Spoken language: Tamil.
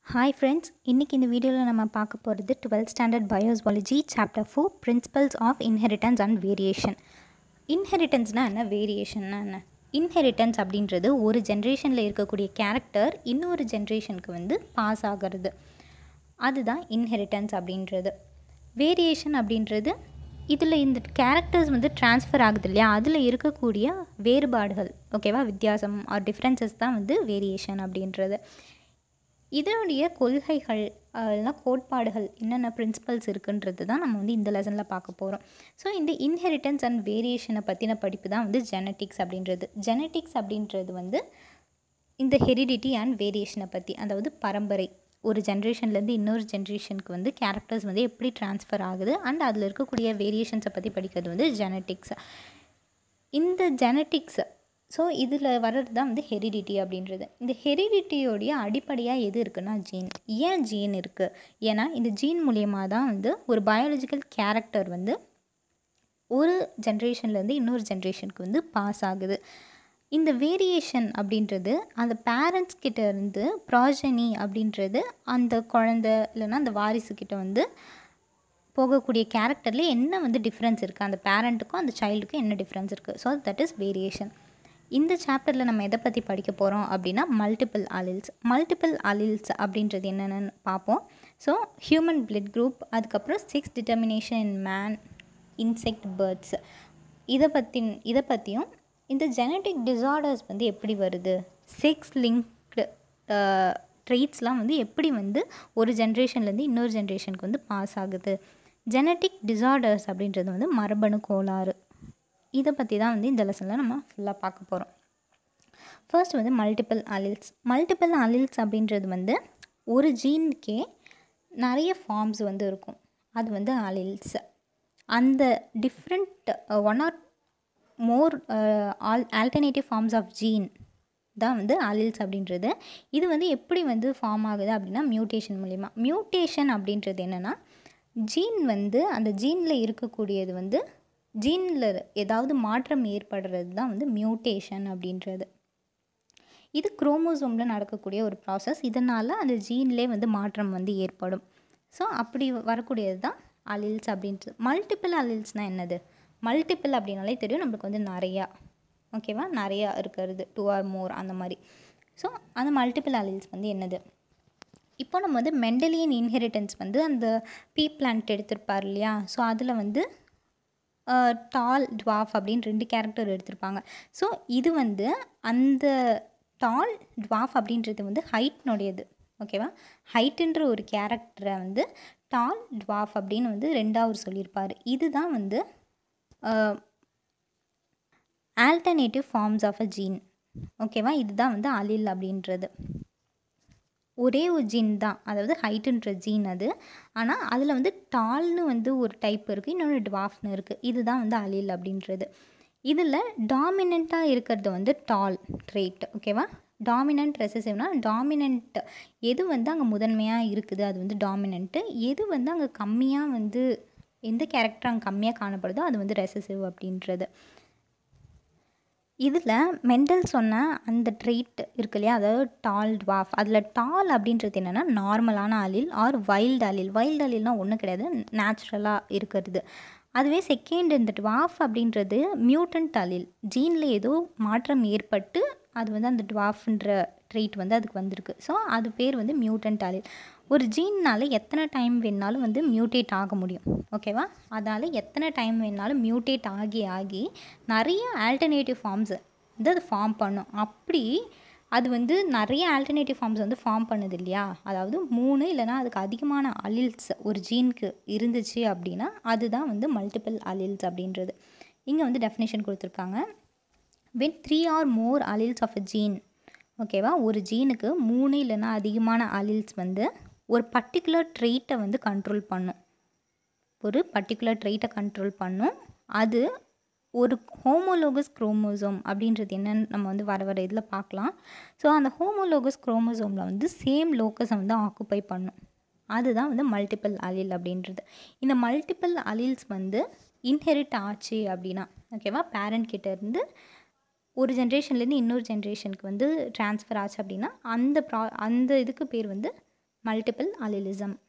ஹாய் ஃப்ரெண்ட்ஸ் இன்றைக்கி இந்த வீடியோவில் நம்ம பார்க்க போகிறது twelfth standard biozoology chapter four principles of inheritance and variation இன்ஹெரிட்டன்ஸ்னால் என்ன வேரியேஷன்னா என்ன இன்ஹெரிட்டன்ஸ் அப்படின்றது ஒரு ஜென்ரேஷனில் இருக்கக்கூடிய கேரக்டர் இன்னொரு ஜென்ரேஷனுக்கு வந்து பாஸ் ஆகிறது அதுதான் இன்ஹெரிட்டன்ஸ் அப்படின்றது வேரியேஷன் அப்படின்றது இதில் இந்த கேரக்டர்ஸ் வந்து ட்ரான்ஸ்ஃபர் ஆகுது இல்லையா அதில் இருக்கக்கூடிய வேறுபாடுகள் ஓகேவா வித்தியாசம் ஆர் டிஃப்ரென்சஸ் தான் வந்து வேரியேஷன் அப்படின்றது இதனுடைய கொள்கைகள் இல்லைனா கோட்பாடுகள் என்னென்ன பிரின்சிபல்ஸ் இருக்குன்றது தான் நம்ம வந்து இந்த லெசனில் பார்க்க போகிறோம் ஸோ இந்த இன்ஹெரிட்டன்ஸ் அண்ட் வேரியேஷனை பற்றின படிப்பு தான் வந்து ஜெனட்டிக்ஸ் அப்படின்றது ஜெனட்டிக்ஸ் அப்படின்றது வந்து இந்த ஹெரிடிட்டி அண்ட் வேரியேஷனை பற்றி அதாவது பரம்பரை ஒரு ஜென்ரேஷன்லேருந்து இன்னொரு ஜென்ரேஷனுக்கு வந்து கேரக்டர்ஸ் வந்து எப்படி ட்ரான்ஸ்ஃபர் ஆகுது அண்ட் அதில் இருக்கக்கூடிய வேரியேஷன்ஸை பற்றி படிக்கிறது வந்து ஜெனட்டிக்ஸ் இந்த ஜெனட்டிக்ஸ் ஸோ இதில் வர்றது தான் வந்து ஹெரிடிட்டி அப்படின்றது இந்த ஹெரிடிட்டியோடைய அடிப்படையாக எது இருக்குன்னா ஜீன் ஏன் ஜீன் இருக்குது ஏன்னா இந்த ஜீன் மூலியமாக தான் வந்து ஒரு பயாலஜிக்கல் கேரக்டர் வந்து ஒரு ஜென்ரேஷன்லேருந்து இன்னொரு ஜென்ரேஷனுக்கு வந்து பாஸ் ஆகுது இந்த வேரியேஷன் அப்படின்றது அந்த பேரண்ட்ஸ் கிட்ட இருந்து ப்ராஜனி அப்படின்றது அந்த குழந்த இல்லைன்னா அந்த வாரிசுக்கிட்ட வந்து போகக்கூடிய கேரக்டரில் என்ன வந்து டிஃப்ரென்ஸ் இருக்குது அந்த பேரண்ட்டுக்கும் அந்த சைல்டுக்கும் என்ன டிஃப்ரென்ஸ் இருக்குது ஸோ தட் இஸ் வேரியேஷன் இந்த சாப்டரில் நம்ம எதை பற்றி படிக்க போகிறோம் அப்படின்னா மல்டிபிள் அலில்ஸ் மல்டிபிள் அலில்ஸ் அப்படின்றது என்னென்னு பார்ப்போம் ஸோ ஹியூமன் பிளட் குரூப் அதுக்கப்புறம் sex determination in man insect birds இதை பற்றி இதை பற்றியும் இந்த ஜெனட்டிக் டிசார்டர்ஸ் வந்து எப்படி வருது செக்ஸ் லிங்க்டு ட்ரெயிட்ஸ்லாம் வந்து எப்படி வந்து ஒரு ஜென்ரேஷன்லேருந்து இன்னொரு ஜென்ரேஷனுக்கு வந்து பாஸ் ஆகுது ஜெனட்டிக் டிசார்டர்ஸ் அப்படின்றது வந்து மரபணு கோளாறு இதை பற்றி தான் வந்து இந்த லெசனில் நம்ம ஃபுல்லாக பார்க்க போகிறோம் ஃபர்ஸ்ட் வந்து மல்டிபிள் அலில்ஸ் மல்டிபிள் அலில்ஸ் அப்படின்றது வந்து ஒரு ஜீனுக்கே நிறைய ஃபார்ம்ஸ் வந்து இருக்கும் அது வந்து அலில்ஸ் அந்த different one or more all alternative forms of gene தான் வந்து அலில்ஸ் அப்படின்றது இது வந்து எப்படி வந்து ஃபார்ம் ஆகுது அப்படின்னா மியூட்டேஷன் மூலிமா மியூட்டேஷன் அப்படின்றது என்னென்னா ஜீன் வந்து அந்த ஜீனில் இருக்கக்கூடியது வந்து ஜீனில் ஏதாவது மாற்றம் ஏற்படுறது தான் வந்து மியூட்டேஷன் அப்படின்றது இது குரோமோசோமில் நடக்கக்கூடிய ஒரு ப்ராசஸ் இதனால் அந்த ஜீன்லேயே வந்து மாற்றம் வந்து ஏற்படும் ஸோ அப்படி வரக்கூடியது தான் அலில்ஸ் அப்படின்றது மல்டிபிள் அலில்ஸ்னால் என்னது மல்டிபிள் அப்படின்னாலே தெரியும் நம்மளுக்கு வந்து நிறையா ஓகேவா நிறையா இருக்கிறது டூ ஆர் மோர் அந்த மாதிரி ஸோ அந்த மல்டிபிள் அலில்ஸ் வந்து என்னது இப்போ நம்ம வந்து மெண்டலியன் இன்ஹெரிட்டன்ஸ் வந்து அந்த பீ பிளான்ட் எடுத்திருப்பார் இல்லையா ஸோ அதில் வந்து டால் டுவாஃப் அப்படின்னு ரெண்டு கேரக்டர் எடுத்திருப்பாங்க ஸோ இது வந்து அந்த டால் டுவாஃப் அப்படின்றது வந்து ஹைட்னுடையது ஓகேவா ஹைட்டுன்ற ஒரு கேரக்டரை வந்து டால் டுவாஃப் அப்படின்னு வந்து ரெண்டாவது சொல்லியிருப்பார் இதுதான் வந்து alternative forms of a gene ஓகேவா இதுதான் வந்து அலில் அப்படின்றது ஒரே ஒரு ஜீன் தான் அதாவது ஹைட்டுன்ற ஜீன் அது ஆனால் அதில் வந்து டால்னு வந்து ஒரு டைப் இருக்குது இன்னொன்று டுவாஃப்னு இருக்குது இதுதான் வந்து அலில் அப்படின்றது இதில் டாமினண்ட்டாக இருக்கிறது வந்து டால் ட்ரேட் ஓகேவா டாமினன்ட் ரெசசிவ்னா டாமினண்ட் எது வந்து அங்கே முதன்மையாக இருக்குது அது வந்து டாமினண்ட்டு எது வந்து அங்கே கம்மியாக வந்து எந்த கேரக்டர் அங்கே கம்மியாக காணப்படுதோ அது வந்து ரெசசிவ் அப்படின்றது இதில் மெண்டல் சொன்ன அந்த ட்ரெயிட் இருக்கு இல்லையா அதாவது டால் டுவாஃப் அதில் டால் அப்படின்றது என்னென்னா நார்மலான allele or wild allele wild அலில்னால் ஒன்றும் கிடையாது நேச்சுரலாக இருக்கிறது அதுவே செகண்ட் இந்த டுவாஃப் அப்படின்றது மியூட்டன்ட் அலில் ஜீனில் ஏதோ மாற்றம் ஏற்பட்டு அது வந்து அந்த டுவாஃப்ன்ற ட்ரெயிட் வந்து அதுக்கு வந்திருக்கு ஸோ அது பேர் வந்து மியூட்டன்ட் அலில் ஒரு ஜீன்னால் எத்தனை டைம் வேணாலும் வந்து மியூட்டேட் ஆக முடியும் ஓகேவா அதால் எத்தனை டைம் வேணாலும் மியூட்டேட் ஆகி ஆகி நிறைய ஆல்டர்னேட்டிவ் ஃபார்ம்ஸ் வந்து அது ஃபார்ம் பண்ணும் அப்படி அது வந்து நிறைய ஆல்டர்னேட்டிவ் ஃபார்ம்ஸ் வந்து ஃபார்ம் பண்ணுது இல்லையா அதாவது மூணு இல்லைனா அதுக்கு அதிகமான அலில்ஸ் ஒரு ஜீனுக்கு இருந்துச்சு அப்படின்னா அதுதான் வந்து மல்டிபிள் அலில்ஸ் அப்படின்றது இங்கே வந்து டெஃபினேஷன் கொடுத்துருக்காங்க when three or more alleles of a gene ஓகேவா ஒரு ஜீனுக்கு மூணு இல்லைனா அதிகமான அலில்ஸ் வந்து ஒரு பர்டிகுலர் ட்ரெயிட்டை வந்து கண்ட்ரோல் பண்ணும் ஒரு பர்டிகுலர் ட்ரெயிட்டை கண்ட்ரோல் பண்ணும் அது ஒரு ஹோமோலோகஸ் குரோமோசோம் அப்படின்றது என்னன்னு நம்ம வந்து வர வர இதில் பார்க்கலாம் ஸோ அந்த ஹோமோலோகஸ் குரோமோசோமில் வந்து சேம் லோக்கஸை வந்து ஆக்குப்பை பண்ணும் அதுதான் வந்து மல்டிபிள் அலில் அப்படின்றது இந்த மல்டிபிள் அலில்ஸ் வந்து இன்ஹெரிட் ஆச்சு அப்படின்னா ஓகேவா பேரண்ட் கிட்டேருந்து ஒரு ஜென்ரேஷன்லேருந்து இன்னொரு ஜென்ரேஷனுக்கு வந்து ட்ரான்ஸ்ஃபர் ஆச்சு அப்படின்னா அந்த ப்ரா அந்த இதுக்கு பேர் வந்து மல்டிபிள் அலிலிசம்